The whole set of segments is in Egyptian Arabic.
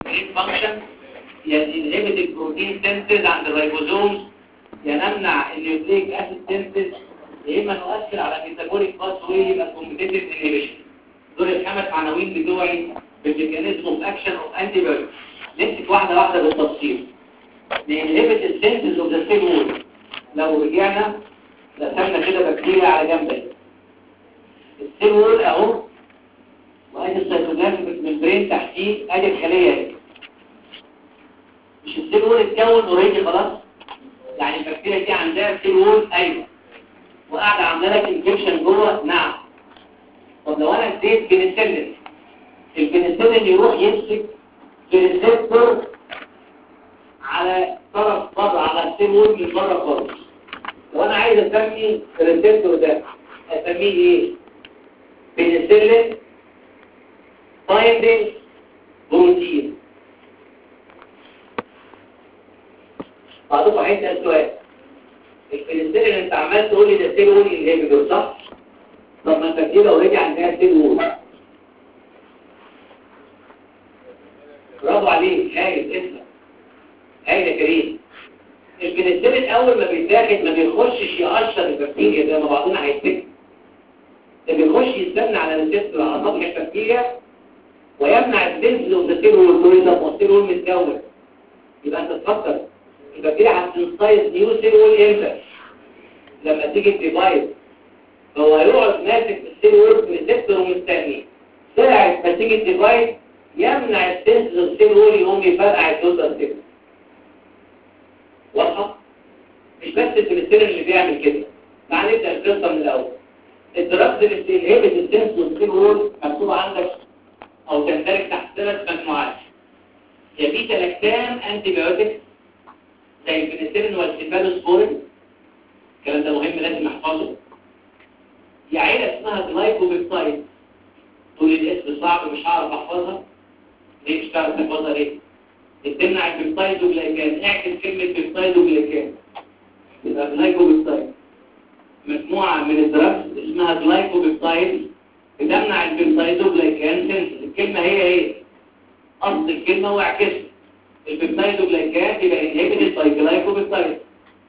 جين فانكشن يا انهبت البروتين سينثيز عند الريبوزومز يا نمنع النيوكليك اسيد سينثيز يا اما نؤثر على الميتابوليك باثوي يبقى كومبيتيتيف انهبيشن دول الخمس عناوين بتوعي بالميكانيزم اوف اكشن اوف انتي بايوتكس نمسك واحده واحده بالتفصيل ننهبت السينثيز اوف ذا سيل وول لو رجعنا رسمنا كده بكتيريا على جنب اهي. السيل وول اهو وادي السيتوبلازميك ممبرين تحتيه ادي الخليه اهي مش السيل وول اتكون اوريدي خلاص يعني البكتيريا دي عندها سيل وول ايوه وقاعده عامله لك انفكشن جوه نعم طب لو انا اديت بنسلين البنسلين يروح يمسك في الريسبتور على طرف بره على السيل وول من بره خالص لو انا عايز اسمي الريسبتور ده اسميه ايه بنسلين بايندينج بروتين بعضكم هيسأل سؤال البنسلين انت عمال تقول لي ده سيل وول انهبيتور صح؟ طب ما انت كده اوريدي عندها سيل وول برافو عليك هايل اسمع هايل يا كريم البنسلين اول ما بيتاخد ما بيخشش يقشر البكتيريا زي ما بعضنا هيتفق ده بيخش يستنى على الريسبتور على سطح البكتيريا ويمنع السيلز والسيل والكوريزم والسيل وول متكون يبقى انت تفكر البكتيريا هتنسايز نيو سيل وول امتى لما تيجي تديفايد هو هيقعد ماسك السيل وول ريسبتور ومستني سرعه ما تيجي تديفايد يمنع السيلز والسيل وول يقوم يفرقع الدوتا سيل واضحه مش بس البنسلين اللي بيعمل كده تعال نبدا القصه من الاول الدراجز اللي بتنهبت السيلز والسيل وول مكتوبه عندك او تندرج تحت ثلاث مجموعات يا بيتا لاكتام انتي بايوتكس زي البنسلين والسيفالوسبورين الكلام ده مهم لازم نحفظه يا عيله اسمها جلايكوبيبتايد تقول الاسم صعب مش هعرف احفظها ليه مش هتعرف تحفظها ليه بتمنع البيبتايد وجلايكان اعكس كلمه بيبتايد وجلايكان يبقى جلايكوبيبتايد مجموعه من الدراجز اسمها جلايكوبيبتايد بتمنع البيبتايد وجلايكان سينثيز الكلمه هي ايه اصل الكلمه واعكسها البيبتايد وجلايكان يبقى انهبيتد باي جلايكوبيبتايد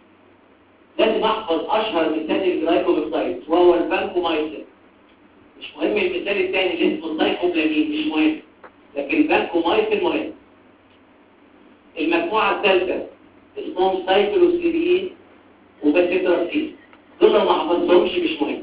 لازم احفظ اشهر مثال الجلايكوبيبتايد وهو الفانكومايسين مش مهم المثال الثاني اللي اسمه السايكوبلامين مش مهم لكن الفانكومايسين مهم المجموعه الثالثه اسمهم سايكلوسيرين وباسيتراسين دول لو ما حفظتهمش مش مهم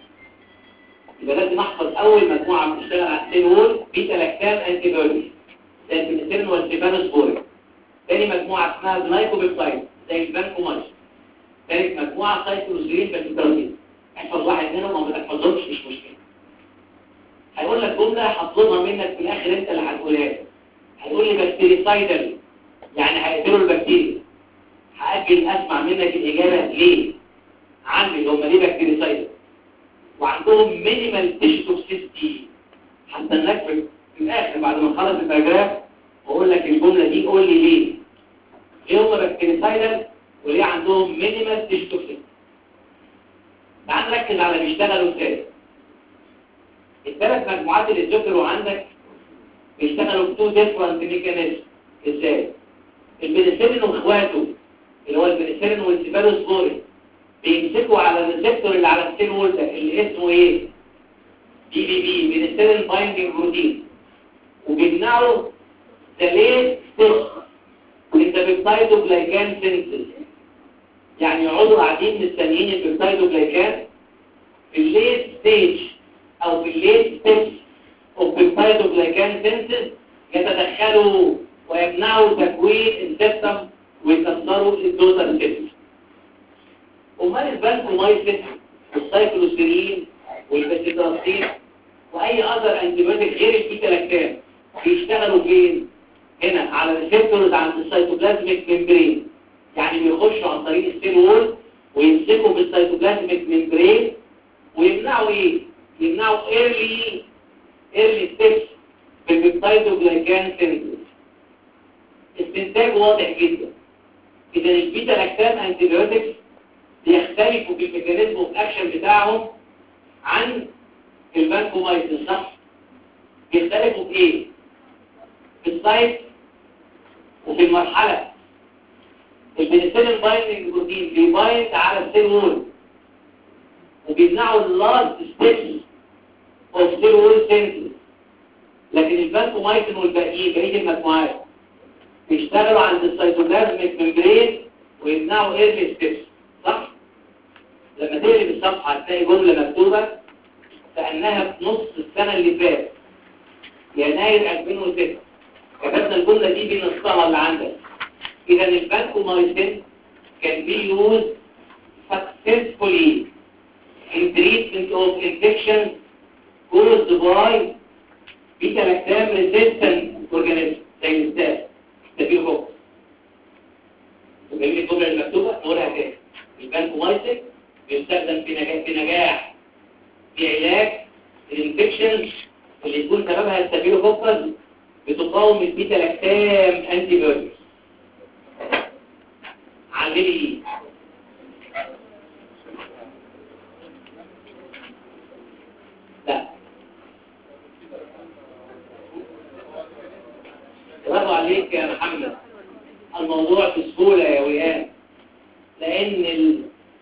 يبقى لازم احفظ اول مجموعه بتشتغل على السيل وول بيتا لاكتام انتي بايوتيك زي البنسلين والسيفانوسبورين تاني مجموعه اسمها جلايكوبيبتايد زي الفانكومايسين ثالث مجموعة سايكلوسيرين باسيتراسين احفظ واحد منهم او ما تحفظهمش مش مشكلة هيقول لك جملة هطلبها منك في الاخر انت اللي هتقولها لي هيقول لي بكتيريسايدل يعني هيقتلوا البكتيريا هأجل اسمع منك الاجابة ليه عندي هم ليه بكتيريسايدل وعندهم مينيمال تيشو توكسيستي هستناك في في الاخر بعد ما نخلص الباراجراف واقول لك الجملة دي قول لي ليه ليه هم بكتيريسايدل وليه عندهم مينيمال تيشتوكسين تعال نركز على بيشتغلوا ازاي الثلاث مجموعات اللي ذكروا عندك بيشتغلوا بتو ديفرنت ميكانيزم ازاي البنسلين واخواته اللي هو البنسلين والسيفالوسبورين بيمسكوا على الريسبتور اللي على السيل وول ده اللي اسمه ايه بي بي بي بنسلين بايندينج بروتين وبيمنعوا ذا ليت ستيج انت بيبتايدوجلايكان سينثيز يعني يقعدوا قاعدين مستنيين البيبتايدوجلايكان في الليت ستيج او في الليت ستيج اوف بيبتايدوجلايكان سينثيز يتدخلوا ويمنعوا تكوين السيستم ويكسروا الدوتال سيستم امال البانكومايسين والسايكلوسيرين والباسيتراسين واي اذر انتيبيوتيك غير البيتا لاكتام بيشتغلوا فين هنا على الريسبتورز عند السيتوبلازميك ممبرين يعني بيخشوا عن طريق السيل وول ويمسكوا بالسيتوبلازميك ممبرين ويمنعوا ايه يمنعوا ايرلي ايرلي ستيبس في البيبتايدوجلايكان سينثيز استنتاج واضح جدا اذا البيتا لاكتام انتيبيوتكس بيختلفوا في الميكانيزم اوف اكشن بتاعهم عن الفانكومايسين صح بيختلفوا في ايه في السايت وفي المرحلة البنسلين بايندنج بروتين بيبايند على السيل وول وبيمنعوا اللاست ستيبس اوف سيل وول سينثيس لكن الفانكومايسين والباقيين بقيه المجموعات بيشتغلوا عند السيتوبلازميك ممبرين ويمنعوا ايرلي ستيبس صح لما تقلب الصفحه هتلاقي جمله مكتوبه كانها في نص السنه اللي فاتت يناير 2006 كتبنا الجمله دي بين الصلاه اللي عندك اذا الفانكومايسين كان بي يوز successfully in treatment of infection caused by beta lactam resistant organism زي الستاف تبيه فوق وجايبين الجمله المكتوبه نقولها تاني الفانكومايسين بيستخدم بنجاح بنجاح في علاج الانفكشن اللي يكون سببها الستافيلوكوكس بتقاوم البيتا لاكتام انتي بيوتكس علمي دي لا برافو عليك يا محمد الموضوع بسهولة يا وئام لأن ال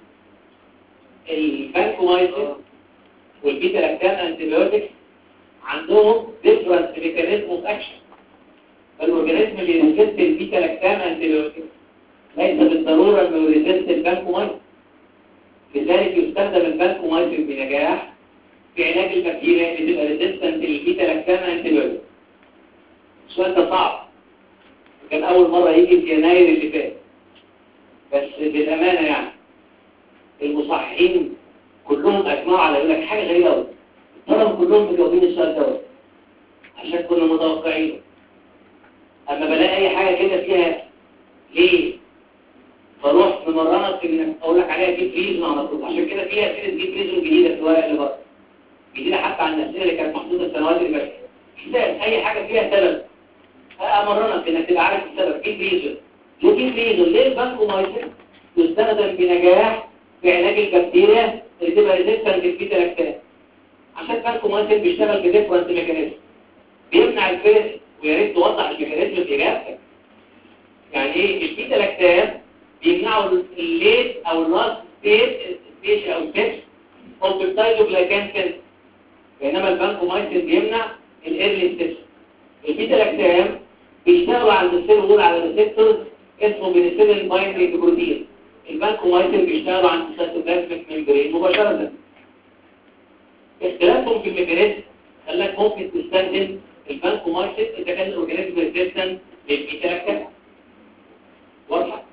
الفانكومايسين والبيتا لاكتام انتيبيوتكس عندهم ديفرنت ميكانيزم اوف اكشن فالاورجانيزم اللي ريزيست البيتا لاكتام انتيبيوتكس ليس بالضرورة انه ريزيست الفانكومايسين لذلك يستخدم الفانكومايسين بنجاح في علاج البكتيريا اللي تبقى ريزيستنت للبيتا لاكتام انتيبيوتكس السؤال ده صعب كان أول مرة يجي في يناير اللي فات بس بالأمانة يعني المصححين كلهم أجمعوا على يقول لك حاجة غريبة أوي الطلبة كلهم مجاوبين السؤال ده عشان كنا متوقعين أما بلاقي أي حاجة كده فيها ليه فروح ممرنك إنك أقول لك عليها جيب ريزون على طول عشان كده فيها سيرة جيب ريزون جديدة في الورق اللي بره جديدة حتى عن الأسئلة اللي كانت محطوطة السنوات اللي فاتت حساب أي حاجة فيها سبب أمرنك إنك تبقى عارف السبب جيب ريزون ليه جيب ريزون ليه البانكومايسين يستخدم بنجاح في علاج البكتيريا اللي تبقى ريزيستنت للبيتا لاكتام عشان البانكومايسين بيشتغل بديفرنت ميكانيزم بيمنع الفيرس ويا ريت توضح الميكانيزم في اجابتك يعني ايه البيتا لاكتام بيمنعوا الليت او اللاست ستيت ستيج او ستيج او بيبتايدوجلايكان سيل بينما البانكومايسين بيمنع الايرلي ستيج البيتا لاكتام بيشتغلوا عند السيل وول على ريسبتورز اسمه بنسلين بايندنج بروتين البانكومايسين بيشتغلوا عند السيتوبلازميك ممبرين مباشرة اختلافهم في الميكانيزم خلاك ممكن تستخدم البانكومايسين اذا كان الاورجانيزم ريزيستنت للبيتا لاكتام واضحه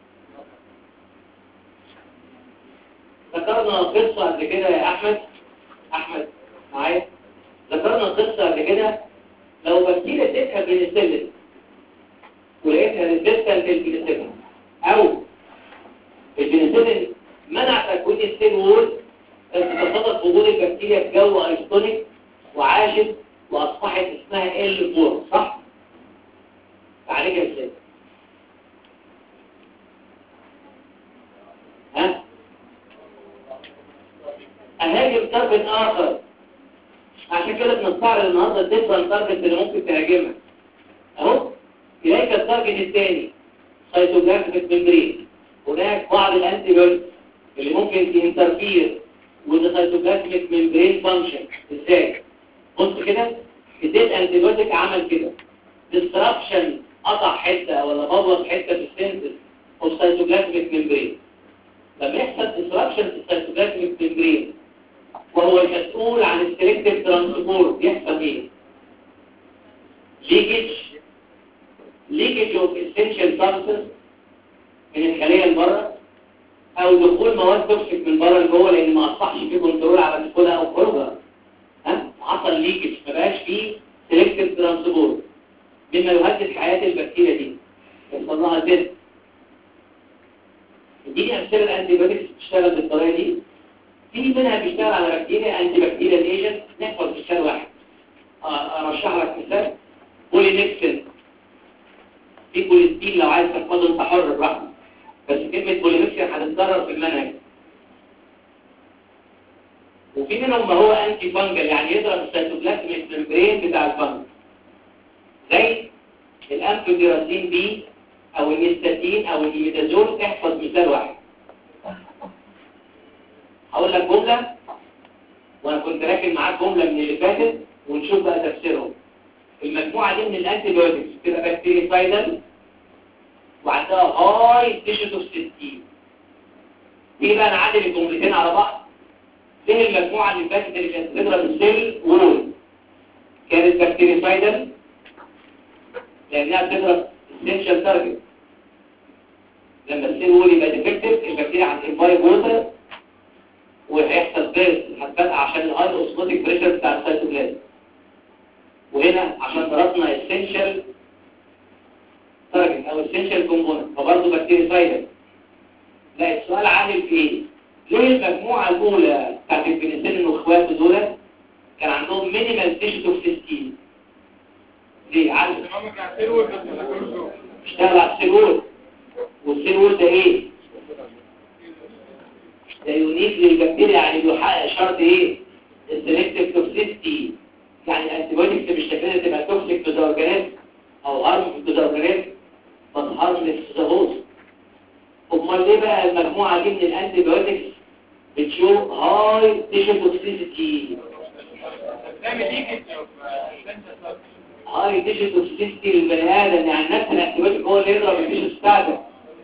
ذكرنا قصه قبل كده يا احمد احمد معايا ذكرنا قصه قبل كده لو بكتيريا اديتها بنسلين ولقيتها ريزيستنت للبنسلين او البنسلين منع تكوين السيل وول تصادف وجود البكتيريا في جو ايستونيك وعاشت واصبحت اسمها ال 4 صح تعالجها ازاي ها اهاجم تارجت اخر عشان كده بنستعرض النهارده الديفرنت تارجت اللي ممكن تهاجمها اهو اليك التارجت الثاني سيتوبلازميك ممبرين هناك بعض الانتي بيوتكس اللي ممكن تنترفير with the cytoplasmic membrane function ازاي بص كده اديت انتي بيوتيك عمل كده disruption قطع حته ولا بوظ حته في السنتس اوف cytoplasmic membrane لما يحصل disruption في السيتوبلازميك membrane وهو المسؤول عن السلكتيف ترانسبورت يحصل ايه leakage leakage of essential substance من الخليه لبره او دخول مواد توكسيك من بره لجوه لان ما اصبحش فيه كنترول على دخولها او خروجها ها حصل ليكج ما بقاش فيه سيلكتيف ترانسبورت مما يهدد حياه البكتيريا دي يحصل لها زد اديني امثله الانتي بايوتكس بتشتغل بالطريقه دي في منها بيشتغل على بكتيريا انتي بكتيريال ايجنت نحفظ مثال واحد ارشح لك مثال بولينكسين في بوليستين لو عايز تحفظه انت حر براحتك بس كلمة بوليميكسين هتتكرر في المنهج وفي منهم ما هو انتي فانجل يعني يضرب السيتوبلازميك ممبرين بتاع الفانج زي الامفوديراسين بي او النيستاتين او الإيميدازول احفظ مثال واحد هقول لك جملة وانا كنت راكن معاك جملة من اللي فاتت ونشوف بقى تفسيرهم المجموعة دي من الانتي بايوتكس بتبقى بكتيريسايدال وعندها هاي تيشوتوكسيستين تيجي بقى نعدل الجملتين على بعض ليه المجموعة اللي فاتت اللي كانت بتضرب السيل وول كانت بكتيريسايدال لانها بتضرب essential target لما السيل وول يبقى ديفكتيف البكتيريا هتنفايب ووتر وهيحصل بيرس هتبقى عشان الهاي اوسموتيك بريشر بتاع السيتوبلازم وهنا عشان ضربنا essential target او essential component فبرضه بكتيريسايدال لا السؤال عامل في ايه ليه المجموعة الاولى بتاعت البنسلين واخواته دول كان عندهم مينيمال تيشو توكسيستين ليه عارف اشتغل على السيلول والسيلول ده ايه ده يونيك للبكتيريا يعني بيحقق شرط ايه السلكتيف توكسيستي يعني الانتيبيوتكس بالشكل ده تبقى توكسيك تو ذا اورجانيزم او هارم تو ذا اورجانيزم بس هارمليس تو ذا هوست امال ليه بقى المجموعه دي من الانتيبيوتكس بتشو هاي تيشو توكسيسيتي هاي تيشو توكسيسيتي للبني ادم يعني نفس الانتيبيوتيك هو اللي يضرب التيشو بتاعته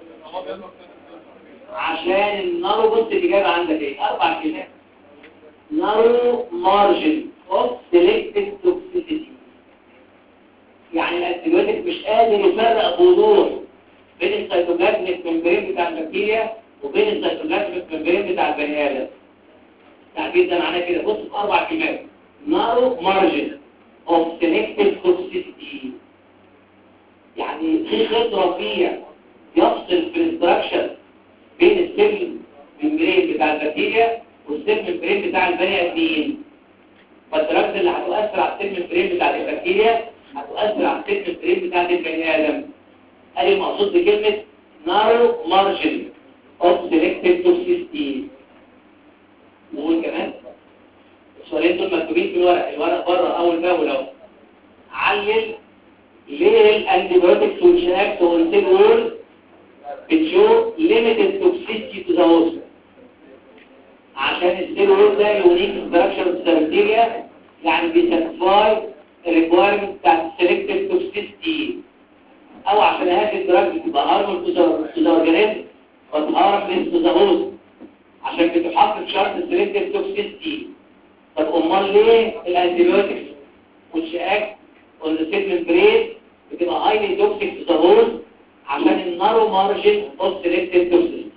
عشان النارو بص الاجابه عندك ايه اربع كلمات نارو مارجن اوف سيلكتيف توكسيسيتي يعني الانتيبيوتيك مش قادر يفرق بوضوح بين السيتوبلازميك ممبرين بتاع البكتيريا وبين السيتوبلازميك ممبرين بتاع البني ادم التعبير ده معناه كده بص في اربع كلمات نارو مارجن اوف سيلكتيف توكسيسيتي يعني في خط رفيع يفصل في الاستراكشر بين السيل ممبرين بتاع البكتيريا والسيل ممبرين بتاع البني ادمين فالدراجز اللي هتؤثر على السيل ممبرين بتاع البكتيريا هتؤثر على السيل ممبرين بتاع البني ادم ادي المقصود بكلمه narrow margin of selective toxicity نقول كمان السؤالين دول مكتوبين في الورق الورق بره اول باول اهو علل ليه الانتيبيوتكس والشناكس والسيل وول بتشو limited toxicity to the host عشان السيل وول ده يونيك structure of the bacteria يعني بيساتسفاي الريكويرمنت بتاعت السلكتيف توكسيستي او عشان هذه الدراج تبقى هارمون تو ذا اورجانيزم وتهارم تو ذا هوست عشان بتحقق شرط السلكتيف توكسيستي طب امال ليه الانتيبيوتكس which act on the cell membrane بتبقى highly toxic to the host عشان النارو مارجن اوف سيلكتيف توكسيستي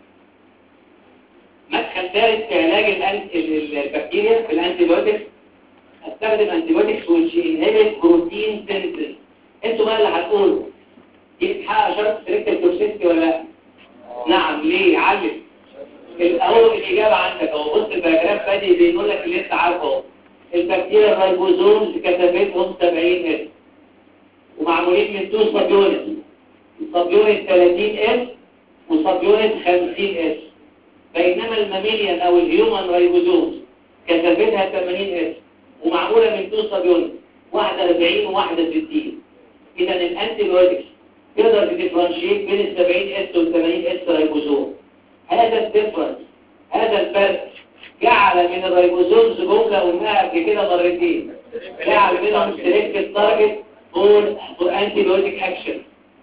مدخل ثالث في علاج البكتيريا في الانتيبيوتكس استخدم انتيبيوتكس which inhibit protein synthesis انتوا بقى اللي هتقولوا دي بتحقق شرط سلكتيف توكسيستي ولا لا نعم ليه علم الاول الاجابه عندك اهو بص الباراجراف بادئ بيقول لك اللي انت عارفه اهو البكتيريا الرايبوزومز كتبتهم 70 اس ومعمولين من تو سب يونت سب يونت 30 اس وسب يونت 50 اس بينما الماميليان او الهيومن رايبوزومز كتبتها 80 اس ومعموله من تو سب يونت واحده 40 وواحده 60 اذا الانتي بايوتكس تقدر تديفرنشيت بين ال 70 اس وال 80 اس رايبوزوم هذا الديفرنس هذا الفرق جعل من الرايبوزومز جمله قلناها قبل كده مرتين جعل منهم سيلكتيف تارجت فور فور انتي بايوتيك اكشن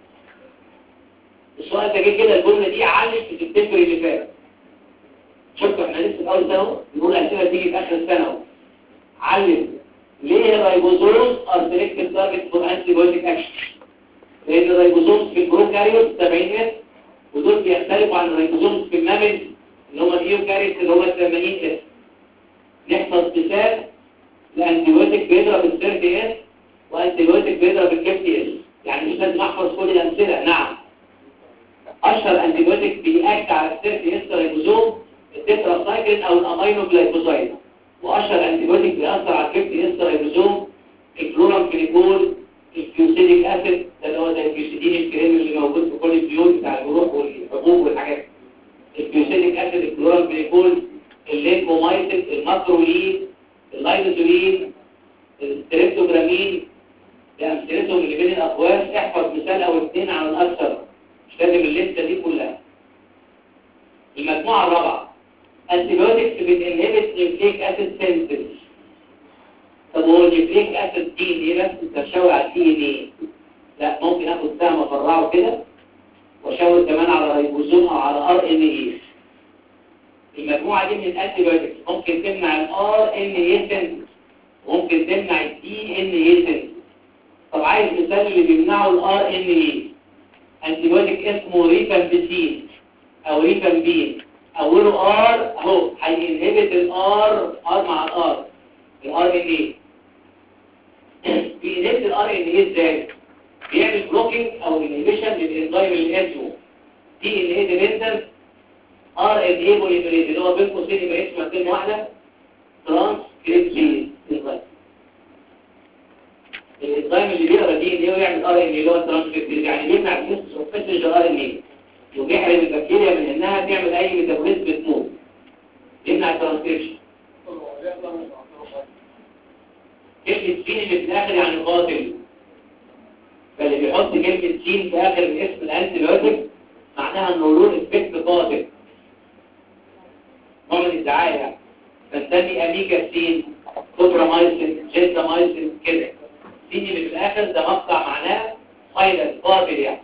السؤال ده جه كده الجمله دي علم في سبتمبر اللي فات شفتوا احنا لسه في اول سنه بنقول اسئله تيجي في اخر السنه اهو علم ليه الرايبوزومز ار سيلكتيف تارجت فور انتي بايوتيك اكشن لان الرايبوزومز في البروكاريوت 70 اس ودول بيختلفوا عن الرايبوزومز في المامل اللي هم اليوكاريوت اللي هم 80 اس نحفظ مثال الانتيبيوتيك بيضرب ال 30 اس وانتيبيوتيك بيضرب ال 50 اس يعني مش لازم احفظ كل الامثله نعم اشهر انتيبيوتيك بيأكت على ال 30 اس رايبوزوم التتراسايكلين او الامينو جلايكوزايد واشهر انتيبيوتيك بيأثر على ال 50 اس رايبوزوم الكلورامفينيكول الفيوسيديك اسيد ده اللي هو زي الفيوسيدين الكريم اللي موجود في كل البيوت بتاع الجروح والحبوب والحاجات الفيوسيديك اسيد الكلورامفينيكول الليمفومايسيد الماكرولين اللايزولين الستريبتوجرامين الامثلتهم اللي بين الاقواس مثال او اثنين على الاكثر مش لازم الليسته دي كلها المجموعه الرابعه antibiotics بتنهبت نيوكليك اسيد سينثيز طب هو النيوكليك اسيد دي ايه بس انت تشاور على الدي ان ايه لا ممكن اخد سهم افرعه كده واشاور كمان على ريبوزوم او على ار ان اي المجموعه دي من الانتيبيوتكس ممكن تمنع الار ان اي سينثيز ممكن تمنع الدي ان اي سينثيز طب عايز مثال اللي بيمنعوا الار ان اي انتيبيوتيك اسمه ريفامبيسين او ريفامبين اوله ار اهو هينهبت الار ار مع الار الار ان اي بينهبت الار ان اي ازاي بيعمل بلوكينج او انهبيشن للانزيم اللي اسمه دي ان اي ديبندنت ار ان اي بوليمريز اللي هو بين قوسين يبقى اسمها كلمه واحده ترانسكريبشن انزيم الانزيم اللي بيقرا دي ان اي ويعمل ار ان اي اللي هو الترانسكريبشن يعني بيمنع السيستم اوف ميسنجر ار ان اي وبيحرم البكتيريا من انها تعمل اي ميتابوليزم بتموت يمنع الترانسكريبشن كلمة سين اللي في الآخر يعني قاتل فاللي بيحط كلمة سين في آخر اسم الأنتيبيوتيك معناها إنه له إفكت قاتل نوع من الدعاية يعني فنسمي أميكا سين كوبرامايسين جيزامايسين كده سين اللي في الآخر ده مقطع معناه سايلنت قاتل يعني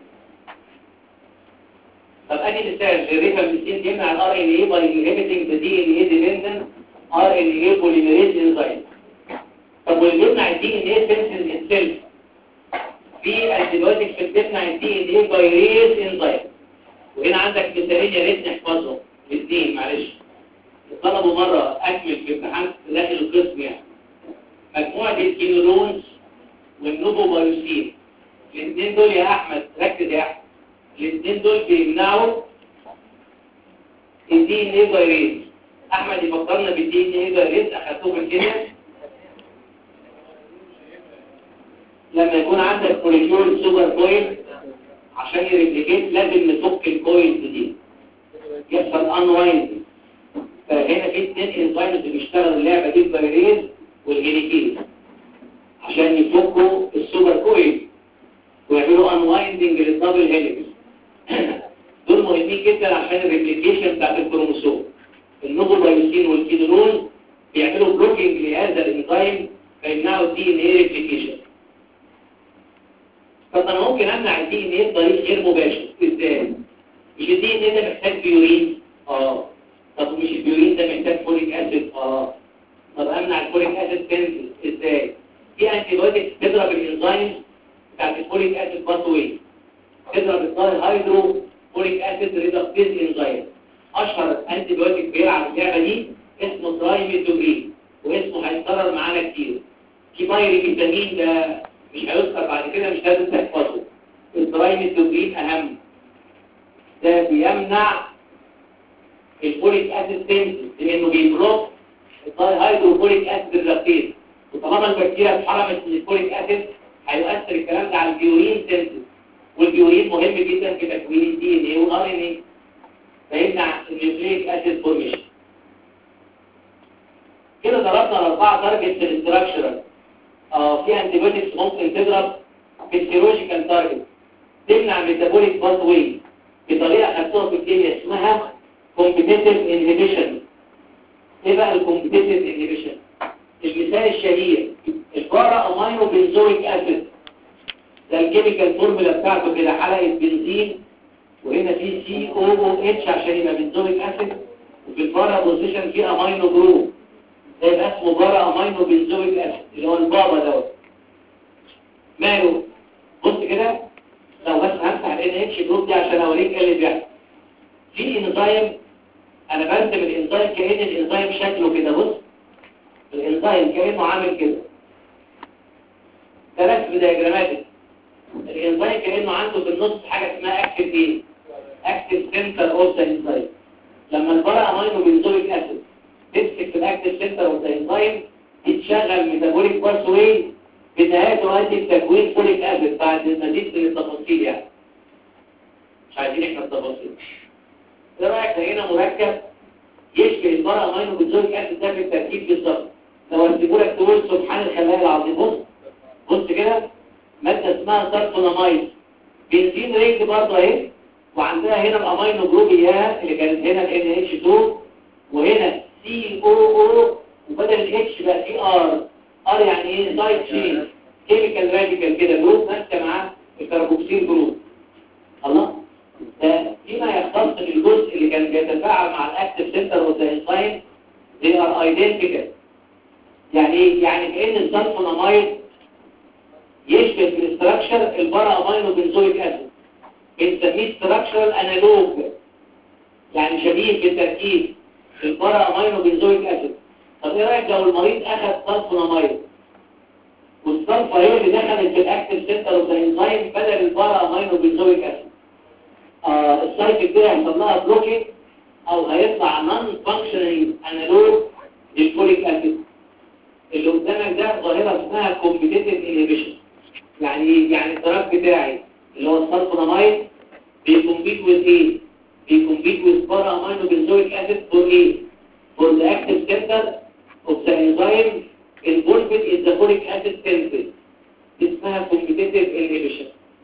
طب ادي مثال الريفامبيسين يمنع الار ان اي باي انهبيتنج ذا دي ان اي ديبندنت ار ان اي بوليميريز انزيم طب واللي بيمنع الدي ان اي سينثيز اتسيلف في انتيبيوتكس بتمنع الدي ان اي باي ريز انزيم وهنا عندك مثالين يا ريت نحفظهم الاثنين معلش طلبوا مره اكمل في امتحان داخل القسم يعني مجموعه الكينولونز والنوفوبايوسين الاثنين دول يا احمد ركز يا احمد الاثنين دول بيمنعوا الدي ان اي فيروس احمد يفكرنا بالدي ان اي فيروس اخدتوه في الكيمياء لما يكون عندك موليكيول سوبر كويل عشان يريبليكيت لازم نفك الكويلز دي يحصل انوايند فهنا في اثنين انزيمز بيشتغلوا اللعبه دي الفيروس والهيليكيز عشان يفكوا السوبر كويل ويعملوا انوايندنج للدبل هيليكس دول مهمين جدا عشان الريبليكيشن بتاعت الكروموسوم النوفوبايوسين والكيدرون بيعملوا بلوكينج لهذا الانزيم فيمنعوا الدي ان اي ريبليكيشن طب انا ممكن امنع الدي ان اي بطريق غير مباشر ازاي مش الدي ان اي ده محتاج بيورين اه طب مش البيورين ده محتاج فوليك اسيد اه طب امنع الفوليك اسيد سينثيز ازاي في انتيبيوتكس تضرب الانزيم بتاعت الفوليك اسيد باثوي تضرب الظاهر هيدرو فوليك اسيد ريدكتيز انزيم اشهر انتي بايوتيك بيلعب اللعبه دي اسمه ترايميتوجرين واسمه هيتكرر معانا كتير في بايري فيتامين ده مش هيذكر بعد كده مش لازم تحفظه الترايميتوجرين اهم ده بيمنع الفوليك اسيد سينثيز لانه بيبلوك الظاهر هيدرو فوليك اسيد ريدكتيز وطالما البكتيريا اتحرمت من الفوليك اسيد هيؤثر الكلام ده على البيورين سينثيز والبيورين مهم جدا في تكوين الدي ان اي والار ان اي فيمنع النيوكليك اسيد فورميشن كده ضربنا الاربعه تارجتس الاستراكشرال اه في انتيبيوتكس ممكن تضرب في السيروجيكال تارجت تمنع ميتابوليك باث واي بطريقه خدتوها في الكيمياء اسمها كومبيتيتيف انهبيشن ايه بقى الكومبيتيتيف انهبيشن المثال الشهير البارا امينو بنزويك اسيد ده الكيميكال فورمولا بتاعته كده حلقه بنزين وهنا في سي او او اتش عشان يبقى بنزويك اسيد وفي البارا بوزيشن في امينو جروب ده يبقى اسمه بارا امينو بنزويك اسيد اللي هو البابا دوت ماله بص كده لو بس همسح الان اتش جروب دي عشان اوريك ايه اللي بيحصل في انزيم انا برسم الانزيم كأن الانزيم شكله كده بص الانزيم كأنه عامل كده ده رسم دياجراماتيك الانزيم كأنه عنده في النص حاجة اسمها اكتف ايه اكتف سنتر اوف ذا انزيم لما البرا امينو بنزويك اسيد تمسك في الاكتف سنتر اوف ذا انزيم يتشغل ميتابوليك باثوي بنهاية تؤدي لتكوين فوليك اسيد بعد المزيد من التفاصيل يعني مش عايزين احنا التفاصيل ايه رايك لقينا مركب يشبه البرا امينو بنزويك اسيد ده في التركيب بالظبط لو ارتبوا لك تقول سبحان الخلايا العظيم بص بص كده مادة اسمها ساركونامايد بنزين رينج برضه اهي وعندها هنا الامينو جروب اياها اللي كانت هنا ال NH2 وهنا COO وبدل الاتش بقى في ار ار يعني ايه سايد تشين كيميكال راديكال كده جروب ماسكه معاه الكربوكسيل جروب الله ده فيما يختص بالجزء اللي كان بيتفاعل مع الاكتيف سنتر اوف ذا انزيم they are identical يعني ايه يعني كأن السلفونامايد يشبه في الاستراكشر البارا امينو بنزويك اسيد بنسميه ستراكشرال انالوج يعني شبيه في التركيب البارا امينو بنزويك اسيد طب ايه رايك لو المريض اخذ سلفونامايد والسلفا هي اللي دخلت في الاكتيف سنتر اوف ذا انزيم بدل البارا امينو بنزويك اسيد آه السايكل دي هيحصل لها بلوكينج او هيطلع نون فانكشنال انالوج للفوليك اسيد اللي قدامك ده ظاهره اسمها كومبيتيتيف انهبيشن يعني ايه يعني الدرج بتاعي اللي هو السلفونامايد بيكمبيت وذ ايه بيكمبيت وذ بارا امينو بنزويك اسيد فور ايه فور ذا اكتيف سنتر اوف ذا انزيم involved in the folic acid synthesis اسمها competitive inhibition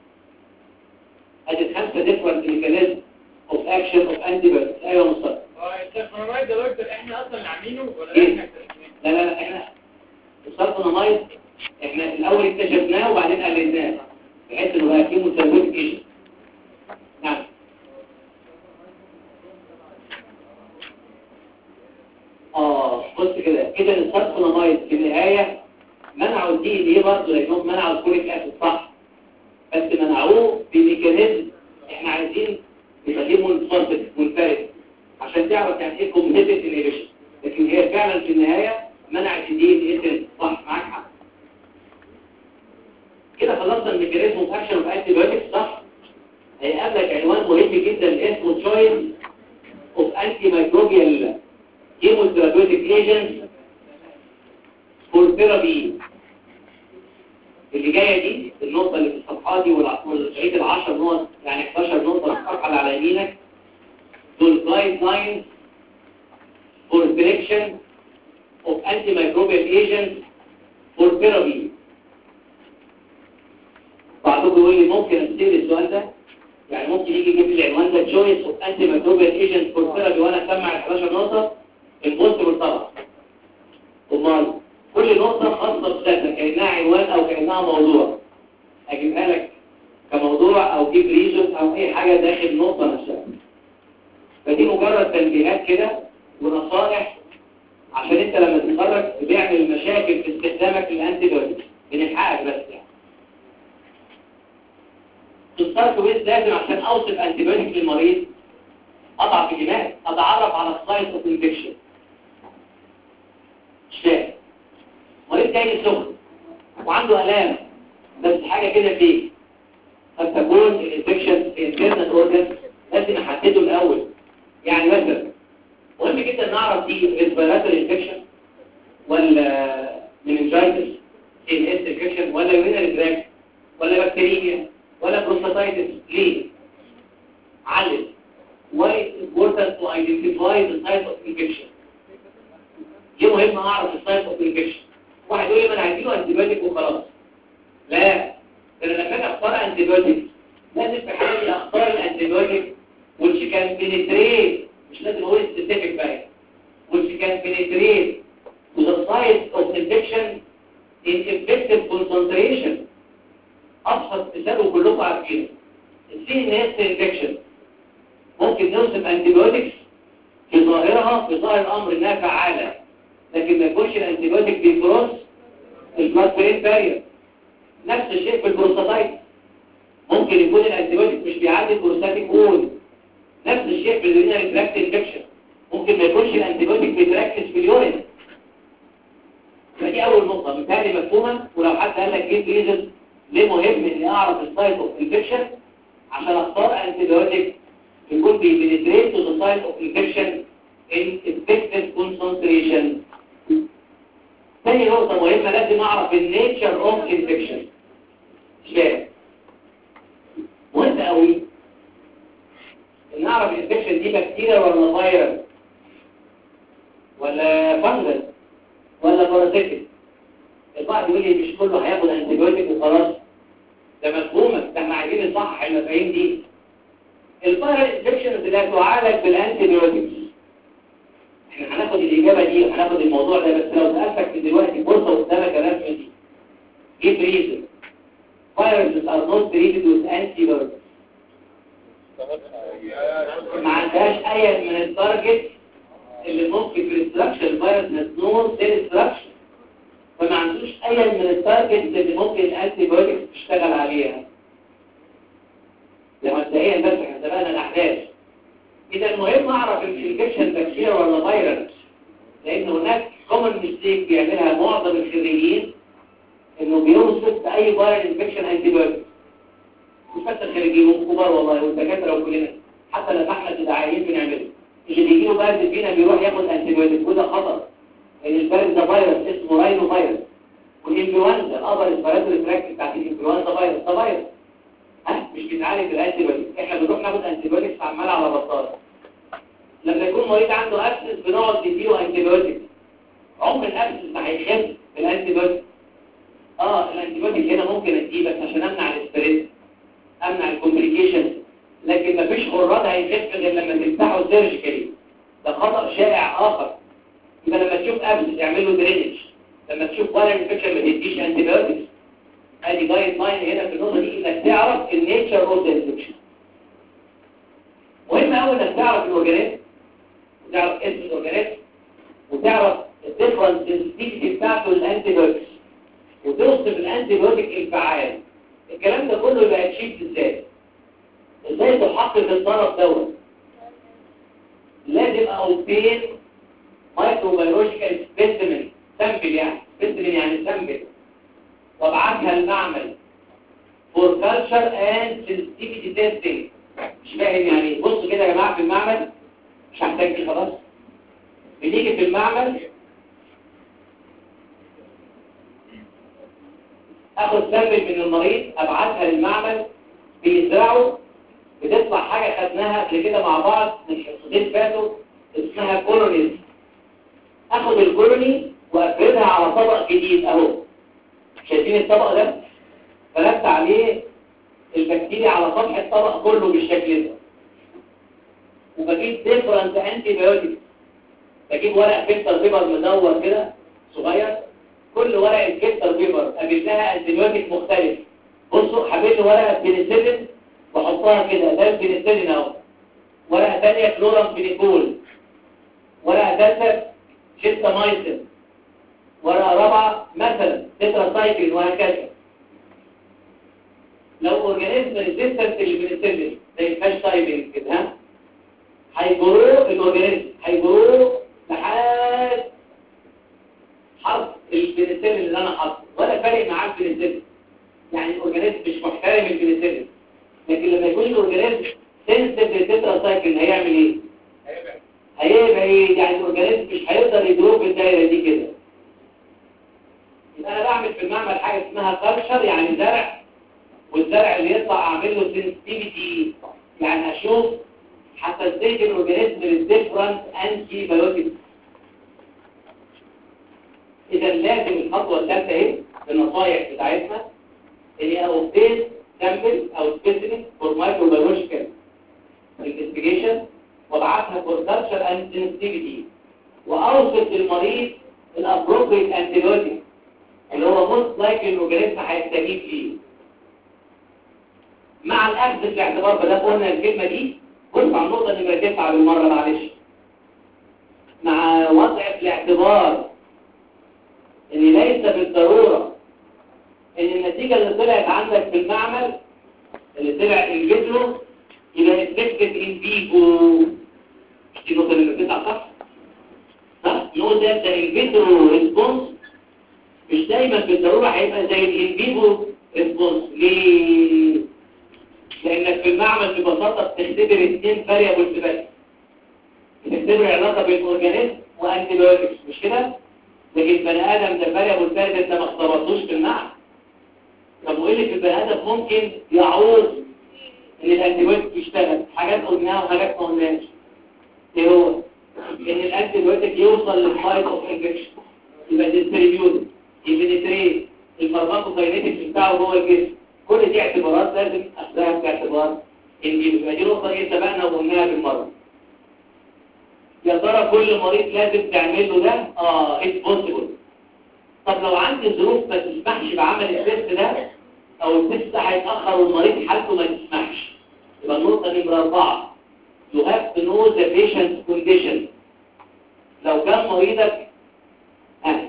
ادي الخمسه different mechanism of action of antibiotics ايوه مصطفى السلفونامايد يا دكتور احنا اصلا اللي عاملينه ولا إيه؟ احنا اكتشفناه؟ لا لا لا احنا السلفونامايد احنا الاول اكتشفناه وبعدين قلدناه بحيث انه بقى فيه مساوات ايجن نعم اه بص كده كده السلفونامايد في النهايه منعوا الدي ان ايه برضه لانهم منعوا الكوليك اسيد صح بس منعوه بميكانيزم احنا عايزين يبقى ليه منفصل منفرد عشان تعرف يعني ايه كومبيتيتيف انهبيشن لكن هي فعلا في النهايه منعت الدي ان ايه صح معاك حق كده خلصنا الميكانيزم اوف اكشن اوف انتي بايوتكس صح هيقابلك عنوان مهم جدا اسمه تشويس اوف انتي مايكروبيال كيموثيرابيوتيك ايجنتس فور ثيرابي اللي جايه دي النقطه اللي في الصفحه دي والع- والبقيه ال 10 نقط يعني 11 نقطه في الصفحه اللي على يمينك دول جايد لاينز فور سelection of antimicrobial agents for therapy بعضكم يقول لي ممكن امثل السؤال ده يعني ممكن يجي يجيب لي العنوان ده choice of antimicrobial agents for therapy وانا اسمع ال 11 نقطه impossible طبعا امال كل نقطه خاصه بذاتها كانها عنوان او كانها موضوع اجيبها لك كموضوع او جيب ريزون او اي حاجه داخل النقطه نفسها فدي مجرد تنبيهات كده ونصائح عشان انت لما تتخرج بيعمل مشاكل في استخدامك للانتي بايوتكس بنلحقك بس يعني تستارت ويز لازم عشان اوصف انتي بايوتكس للمريض اضعف الايمان اتعرف على السايت اوف انفكشن مش فاهم مريض جاي سخن وعنده الام بس حاجه كده فيه قد تكون الانفكشن انترنال اورجن لازم احدده الاول يعني مثلا مهم جدا نعرف دي ريسبيراتوري انفكشن ولا مننجايتس ان اس انفكشن ولا يورينري تراك ولا بكتيريا ولا بروستاتايتس ليه علم why it's important to identify the site of infection ليه مهم اعرف السايت اوف انفكشن واحد يقول لي ما انا هديله انتيبيوتيك وخلاص لا ده انا لما اجي اختار انتيبيوتيك لازم في حالة دي اختار الانتيبيوتيك which can penetrate مش لازم اقول specific بقى which can penetrate to the site of infection in effective concentration ابسط مثال وكلكم عارفينه السي ان اس انفكشن ممكن نوصف انتيبيوتكس في ظاهرها في ظاهر الامر انها فعاله لكن ما يكونش الانتيبيوتيك بيكروس البلاد برين بارير نفس الشيء في البروستاتايت ممكن يكون الانتيبيوتيك مش بيعدي البروستاتيك وول نفس الشيء في اليورينري تراكت انفكشن ممكن ما يكونش الانتيبيوتيك بيتركز في اليورين فدي اول نقطه مثالي مفهومه ولو حد قال لك ايه ريزن ليه مهم اني اعرف السايت اوف انفكشن عشان اختار انتيبيوتيك يكون بيبنتريت تو ذا سايت اوف انفكشن ان effective concentration تاني نقطة مهمة لازم اعرف النيتشر اوف انفكشن شايف مهم قوي ان اعرف الانفكشن دي بكتيريا ولا فيروس ولا فنجس ولا بارازيتيك البعض يقول لي مش كله هياخد انتيبيوتيك وخلاص ده مفهومك ده احنا عايزين نصحح المفاهيم دي الفايرال انفكشنز لا تعالج بالانتي بيوتكس احنا هناخد الاجابه دي وهناخد الموضوع ده بس لو سالتك من دلوقتي فرصه قدامك الرسمه دي ايه بريزن viruses are not treated with antibiotics ما عندهاش اي من التارجت اللي ممكن في الاستراكشر الفيروس مسنون سيل استراكشر فما عندوش اي من التارجت اللي ممكن الانتي بايوتكس تشتغل عليها ده مبدئيا بس احنا سبقنا الاحداث اذا المهم اعرف الانفكشن بكتيريا ولا فيروس لان هناك كومن ميستيك بيعملها معظم الخريجين انه بيوصف باي فيرال انفكشن انتي بايوتكس مش بس الخريجين والكبار والله والدكاتره وكلنا حتى لما احنا كدعايين بنعمله اللي بيجي له برد فينا بيروح ياخد انتي بايوتكس وده خطر لان البرد ده فيروس اسمه راينو فيروس والانفلونزا الابر الفيروس تراكت بتاعت الانفلونزا فيروس ده فيروس ها مش بيتعالج بالانتي بايوتكس احنا بنروح ناخد انتي بايوتكس عمال على بطال لما يكون مريض عنده ابسس بنقعد نديله انتي بايوتكس عمر الابسس ما هيخف بالانتي بايوتكس اه الانتيبيوتيك هنا ممكن اديه بس عشان امنع الاسبريد امنع الكومبليكيشن لكن مفيش خراج هيخف غير لما تفتحه سيرجيكالي ده خطأ شائع اخر يبقى لما تشوف ابس تعمل له درينج لما تشوف ولا انفكشن ما تديش انتيبيوتكس ادي جايد لاين هنا في النقطه دي انك تعرف النيتشر اوف ذا انفكشن مهم قوي انك تعرف الاورجانيزم وتعرف اسم الاورجانيزم وتعرف الديفرنس سنسيتيفيتي بتاعته للانتيبيوتكس وتوصف الانتي بيوتيك الفعال الكلام ده كله يبقى اتشيف ازاي ازاي تحقق الطرف دوت لازم اوبين مايكروبيولوجيكال سبيسيمن سامبل يعني سبيسيمن يعني سامبل وابعتها المعمل فور كلتشر اند سنسيتيفيتي تيستنج مش فاهم يعني بصوا كده يا جماعه في المعمل مش هحتاج خلاص بنيجي في المعمل اخد سامبل من المريض ابعتها للمعمل بيزرعوا بتطلع حاجة خدناها قبل كده مع بعض من حصتين فاتوا اسمها كولونيز اخد الكولوني وافردها على طبق جديد اهو شايفين الطبق ده فردت عليه البكتيريا على سطح الطبق كله بالشكل ده وبجيب ديفرنت انتي بايوتيك بجيب ورق فلتر بيبر مدور كده صغير كل ورقه الفلتر بيبر قابلناها انتيبيوتيك مختلف بصوا حبيت ورقه بنسلين واحطها كده ده البنسلين اهو ورقه ثانيه كلورام بنيكول ورقه ثالثه شيستامايسين ورقه رابعه مثلا تتراسايكلين وهكذا لو اورجانيزم ريزيستنت للبنسلين زي الفاش تايبنج كده ها هيجروه الاورجانيزم هيجروه لحد حرف البنسلين اللي انا حاطه ولا فارق معاه البنسلين يعني الاورجانيزم مش محترم البنسلين لكن لما يكون الاورجانيزم سنسيتيف للتتراسايكلين هيعمل ايه هيبقى ايه يعني الاورجانيزم مش هيقدر يدوب الدايره دي كده يبقى انا بعمل في المعمل حاجه اسمها كلتشر يعني زرع والزرع اللي يطلع اعمل له سنسيتيفيتي يعني اشوف حساسيه الاورجانيزم للديفرنت انتي بايوتيك اذا لازم الخطوه الثالثه اهي بالنصايح بتاعتنا اني اوبتين سامبل او سبيسيفيك فور مايكروبيولوجيكال انفستيجيشن وابعتها فور كلتشر اند سنسيتيفيتي واوصف للمريض الابروبريت انتيبيوتيك اللي هو موست لايك الاورجانيزم هيستجيب ليه مع الاخذ في الاعتبار بدل قلنا الكلمه دي بص على النقطه نمره 9 بالمره معلش مع وضع في الاعتبار ان ليس بالضروره ان النتيجه اللي طلعت عندك في المعمل اللي طلع الفيديو يبقى افكتد ان فيجو مش دي النقطه اللي بتطلع صح؟ صح؟ نو ده ده الفيديو ريسبونس مش دايما بالضروره هيبقى زي الانفيفو ريسبونس ليه؟ لانك في المعمل ببساطه بتختبر اثنين فاريبلز بس بتختبر علاقه بين اورجانيزم وانتي بايوتكس مش كده؟ لكن بني ادم ده فاريبل ثالث انت ما اختبرتوش في المعمل طب وايه اللي في البني ادم ممكن يعوض ان الانتيبيوتيك يشتغل حاجات قلناها وحاجات ما قلناش ايه هو ان الانتيبيوتيك يوصل للسايت اوف انفكشن يبقى ديستريبيوت يبنتريت الفارماكوكاينيتكس بتاعه جوه الجسم كل دي اعتبارات لازم اخذها باعتبار ان دي يبقى دي نقطه ايه سبقنا وقلناها بالمره يا ترى كل مريض لازم تعمل له ده اه اتس بوسيبل طب لو عندي ظروف ما تسمحش بعمل التست ده او التست ده هيتاخر والمريض حالته ما تسمحش يبقى النقطه نمره اربعه you have to know the patient's condition لو كان مريضك ها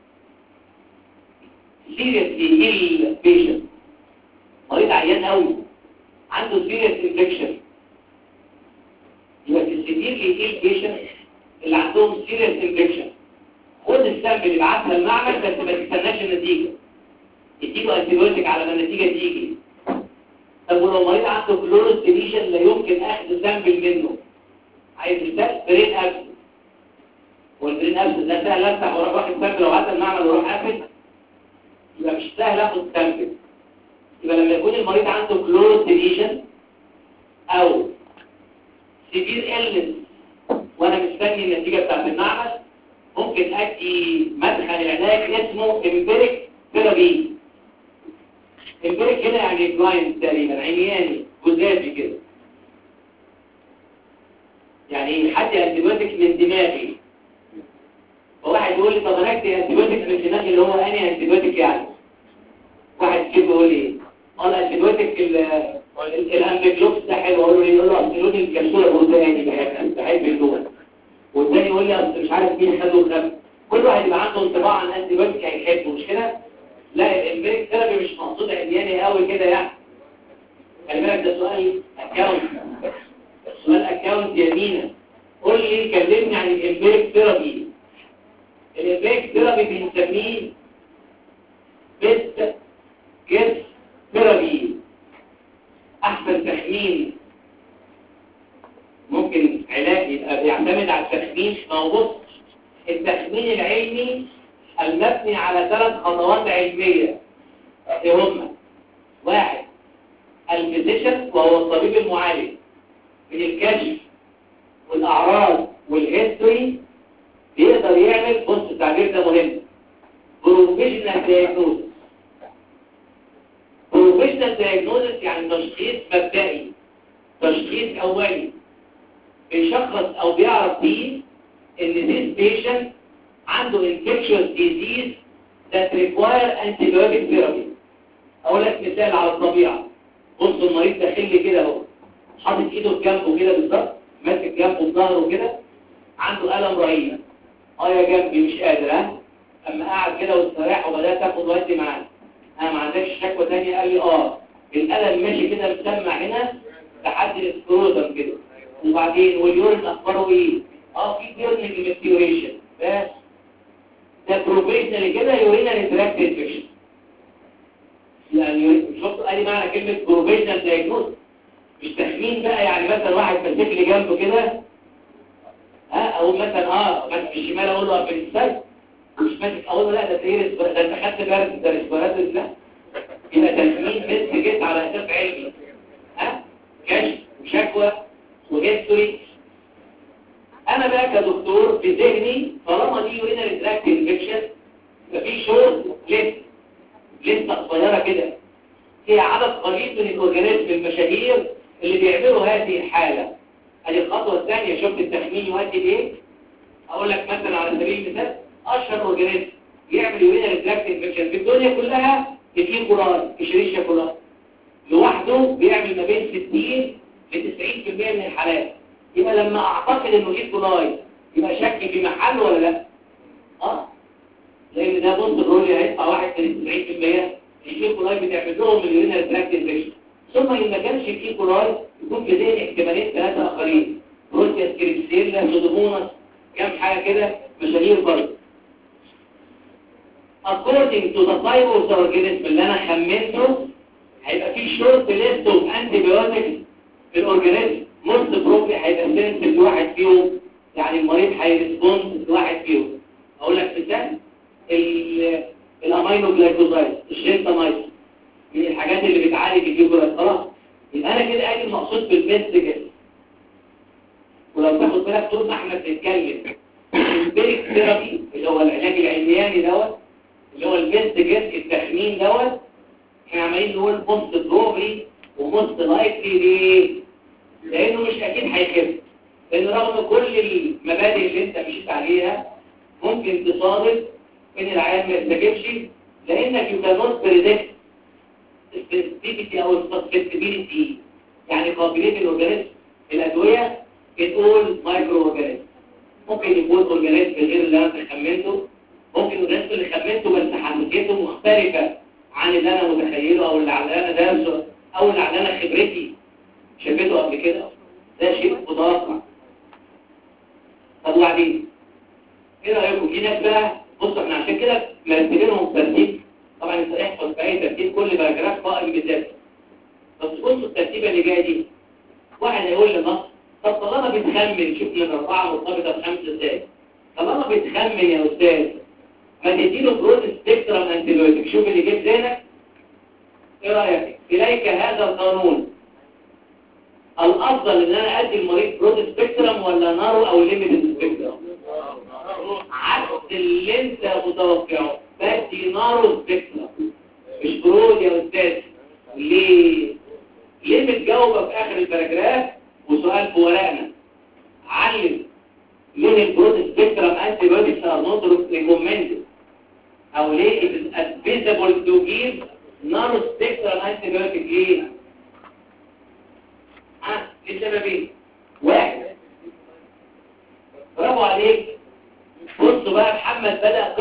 seriously ill patient مريض عيان قوي عنده serious infection يبقى في السيفيرلي ill patient اللي عندهم serious infection خد السامبل ابعتها المعمل بس ما تستناش النتيجه اديله انتيبيوتيك على ما النتيجه تيجي طب ولو مريض عنده كلورس ديليشن لا يمكن اخذ سامبل منه عايز يسال برين ابس والبرين ابس ده سهل افتح واروح واخد سامبل وابعتها المعمل واروح قافل يبقى مش سهل اخد سامبل يبقى لما يكون المريض عنده كلورس ديليشن او سيفير إلنس وانا مستني النتيجه بتاعت المعمل ممكن ادي مدخل العلاج اسمه امبيريك ثيرابي امبيريك هنا يعني بلايند تقريبا عمياني جزافي كده يعني حد انتيبيوتيك من دماغي فواحد يقول لي طب انا اكتب انتيبيوتيك من دماغي اللي هو انهي انتيبيوتيك يعني واحد كده يقول لي اه الانتيبيوتيك الامبيكلوكس ده حلو اقول له ليه يقول له اصل لون الكبسوله برتقاني بحب بحب اللون والتاني يقول لي اصل مش عارف مين خده خد كل واحد يبقى عنده انطباع عن انتيبيوتيك هيحبه مش كده لا الامبيريك ثيرابي مش مقصود عمياني قوي كده يعني خلي بالك ده سؤال اكاونت سؤال اكاونت يمينة قول لي كلمني عن الامبيريك ثيرابي الامبيريك ثيرابي بنسميه بيست جيس ثيرابي احسن تخمين ممكن علاج يبقى بيعتمد على التخمين ما هو بص التخمين العلمي المبني على ثلاث خطوات علمية ايه هما واحد الفيزيشن وهو الطبيب المعالج من الكشف والأعراض والهيستوري بيقدر يعمل بص التعبير ده مهم بروفيشنال دايجنوزس بروفيشنال دايجنوزس يعني تشخيص مبدئي تشخيص أولي بيشخص أو بيعرف بيه إن this patient عنده infectious disease that require antibiotic therapy اقول لك مثال على الطبيعة بص المريض داخل لي كده اهو حاطط ايده في جنبه كده بالظبط ماسك جنبه بظهره كده عنده ألم رهيب اه يا جنبي مش قادر ها اما قاعد كده واستريح وبدات اخد ودي معاه ها ما عندكش شكوى ثانيه قال لي اه الألم ماشي كده مسمع هنا لحد السكروتم كده وبعدين واليورين اخباره ايه اه في بيرنج ميستيوريشن بس ده بروفيشنال كده يورينا تراكت انفكشن يعني شفتوا قال لي معنى كلمه بروفيشنال دايجنوز مش تخمين بقى يعني مثلا واحد ماسك لي جنبه كده ها او مثلا اه ماسك في الشمال اقول له ابريسايد مش ماسك اقول له لا ده تيرس ده انت خدت بالك ده ريسبيراتوري لا يبقى تخمين بس جيت على اساس علمي ها كشف وشكوى وهيستوري انا بقى كدكتور في ذهني طالما دي يورينال تراكت انفكشن ففي شورت ليست لسه قصيره كده فيها عدد قليل من الاورجانيزم المشاهير اللي بيعملوا هذه الحاله ادي الخطوه الثانيه شفت التخمين يؤدي لايه اقول لك مثلا على سبيل المثال اشهر اورجانيزم يعمل يورينال تراكت انفكشن في الدنيا كلها الكيكولاي اشريشيا كولاي لوحده بيعمل ما بين 60 ل 90% من الحالات يبقى لما اعتقد انه ايه كولاي يبقى شك في محل ولا لا اه لان ده بص الرولي هيدفع واحد من 90% الكي كولاي بتعمل لهم اليورينال تراكت انفكشن ثم ان ما كانش الكي كولاي يكون في ذهن احتمالين ثلاثه اخرين روسيا سكريبسيلا سودوموناس كام حاجه كده مشاهير برضه according to the type of the organism اللي انا خمنته هيبقى في شورت ليست اوف انتي بايوتكس في الاورجانيزم موست بروبلي هيبقى سنسيف لواحد فيهم يعني المريض هيرسبوند لواحد فيهم اقول لك مثال الامينو جلايكوزايد الشينتامايسين من الحاجات اللي بتعالج الجلوكوز خلاص يبقى انا كده ادي المقصود بالبيست كده ولو تاخد بالك طول ما احنا بنتكلم البيريك ثيرابي اللي هو العلاج العلمياني دوت اللي هو البيست جيس التخمين دوت احنا عمالين نقول موست بروبلي وموست لايكلي ليه؟ لانه مش اكيد هيخف لان رغم كل المبادئ اللي انت مشيت عليها ممكن تصادف ان العيان ما يستجبش لانك يو كانوت بريدكت السنسيتيفيتي او السسبكتبيليتي يعني قابليه الاورجانيزم الادويه بتقول مايكرو اورجانيزم ممكن يكون اورجانيزم غير اللي انا خمنته ممكن الاورجانيزم اللي خمنته بس حساسيته مختلفه عن اللي انا متخيله او اللي على انا دارسه او اللي على انا خبرتي شافته قبل كده ده شيء متوقع طب وبعدين ايه رايكم في ناس بقى بصوا احنا عشان كده مرتبينهم ترتيب طبعا انت احفظ في اي ترتيب كل باراجراف قائم بذاته بس بصوا الترتيبه اللي جايه دي واحد هيقول لي نص طب طالما بتخمن شوف من اربعه مرتبطه بخمسه ازاي طالما بتخمن يا استاذ ما تديله برود سبيكترم انتيبيوتيك شوف اللي جه ذهنك ايه رايك اليك هذا القانون الافضل ان انا ادي المريض برود سبيكترم ولا نارو او ليميتد سبيكترم عكس اللي انت متوقعه بدي نارو سبيكترم مش برود يا استاذ ليه ليه متجاوبه في اخر الباراجراف وسؤال في ورقنا علم ليه البرود سبيكترم انتي بايوتكس ار نوت ريكومندد او ليه it is advisable to give نارو سبيكترم انتي بايوتيك ليه ها لسببين واحد برافو عليك بصوا بقى محمد بدأ